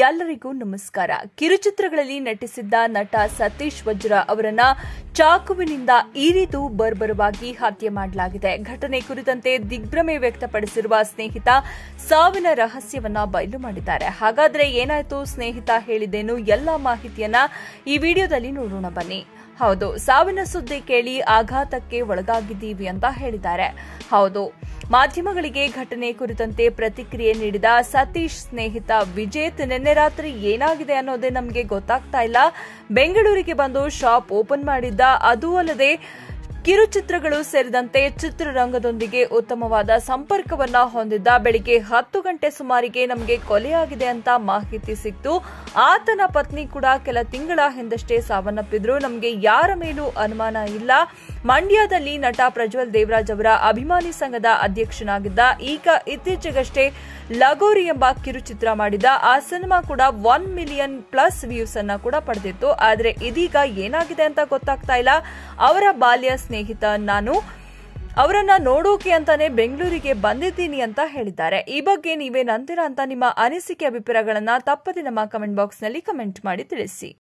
ಎಲ್ಲರಿಗೂ ನಮಸ್ಕಾರ ಕಿರುಚಿತ್ರಗಳಲ್ಲಿ ನಟಿಸಿದ್ದ ನಟ ಸತೀಶ್ ವಜ್ರ ಅವರನ್ನ ಚಾಕುವಿನಿಂದ ಇರಿದು ಬರ್ಬರವಾಗಿ ಹತ್ಯೆ ಮಾಡಲಾಗಿದೆ ಘಟನೆ ಕುರಿತಂತೆ ದಿಗ್ಭ್ರಮೆ ವ್ಯಕ್ತಪಡಿಸಿರುವ ಸ್ನೇಹಿತ ಸಾವಿನ ರಹಸ್ಯವನ್ನ ಬಯಲು ಮಾಡಿದ್ದಾರೆ ಹಾಗಾದ್ರೆ ಏನಾಯ್ತು ಸ್ನೇಹಿತ ಹೇಳಿದ್ದೇನು ಎಲ್ಲಾ ಮಾಹಿತಿಯನ್ನ ಈ ವಿಡಿಯೋದಲ್ಲಿ ನೋಡೋಣ ಬನ್ನಿ ಹೌದು ಸಾವಿನ ಸುದ್ದಿ ಕೇಳಿ ಆಘಾತಕ್ಕೆ ಒಳಗಾಗಿದ್ದೀವಿ ಅಂತ ಹೇಳಿದ್ದಾರೆ ಹೌದು ಮಾಧ್ಯಮಗಳಿಗೆ ಘಟನೆ ಕುರಿತಂತೆ ಪ್ರತಿಕ್ರಿಯೆ ನೀಡಿದ ಸತೀಶ್ ಸ್ನೇಹಿತ ವಿಜೇತ್ ನಿನ್ನೆ ರಾತ್ರಿ ಏನಾಗಿದೆ ಅನ್ನೋದೇ ನಮಗೆ ಗೊತ್ತಾಗ್ತಾ ಇಲ್ಲ ಬೆಂಗಳೂರಿಗೆ ಬಂದು ಶಾಪ್ ಓಪನ್ ಮಾಡಿದ್ದ ಅದೂ ಅಲ್ಲದೆ ಕಿರುಚಿತ್ರಗಳು ಸೇರಿದಂತೆ ಚಿತ್ರರಂಗದೊಂದಿಗೆ ಉತ್ತಮವಾದ ಸಂಪರ್ಕವನ್ನ ಹೊಂದಿದ್ದ ಬೆಳಿಗ್ಗೆ ಹತ್ತು ಗಂಟೆ ಸುಮಾರಿಗೆ ನಮಗೆ ಕೊಲೆಯಾಗಿದೆ ಅಂತ ಮಾಹಿತಿ ಸಿಕ್ತು ಆತನ ಪತ್ನಿ ಕೂಡ ಕೆಲ ತಿಂಗಳ ಹಿಂದಷ್ಟೇ ಸಾವನ್ನಪ್ಪಿದ್ರು ನಮಗೆ ಯಾರ ಮೇಲೂ ಅನುಮಾನ ಇಲ್ಲ ಮಂಡ್ಯದಲ್ಲಿ ನಟ ಪ್ರಜ್ವಲ್ ದೇವರಾಜ್ ಅವರ ಅಭಿಮಾನಿ ಸಂಘದ ಅಧ್ಯಕ್ಷನಾಗಿದ್ದ ಈಗ ಇತ್ತೀಚೆಗಷ್ಟೇ ಲಗೋರಿ ಎಂಬ ಕಿರುಚಿತ್ರ ಮಾಡಿದ ಆ ಸಿನಿಮಾ ಕೂಡ ಒನ್ ಮಿಲಿಯನ್ ಪ್ಲಸ್ ವ್ಯೂಸ್ ಅನ್ನ ಕೂಡ ಪಡೆದಿತ್ತು ಆದ್ರೆ ಇದೀಗ ಏನಾಗಿದೆ ಅಂತ ಗೊತ್ತಾಗ್ತಾ ಇಲ್ಲ ಅವರ ಬಾಲ್ಯ ಸ್ನೇಹಿತ ನಾನು ಅವರನ್ನ ನೋಡೋಕೆ ಅಂತಾನೆ ಬೆಂಗಳೂರಿಗೆ ಬಂದಿದ್ದೀನಿ ಅಂತ ಹೇಳಿದ್ದಾರೆ ಈ ಬಗ್ಗೆ ನೀವೇನಂತೀರಾ ಅಂತ ನಿಮ್ಮ ಅನಿಸಿಕೆ ಅಭಿಪ್ರಾಯಗಳನ್ನ ತಪ್ಪದೆ ನಮ್ಮ ಕಮೆಂಟ್ ಬಾಕ್ಸ್ ನಲ್ಲಿ ಕಮೆಂಟ್ ಮಾಡಿ ತಿಳಿಸಿ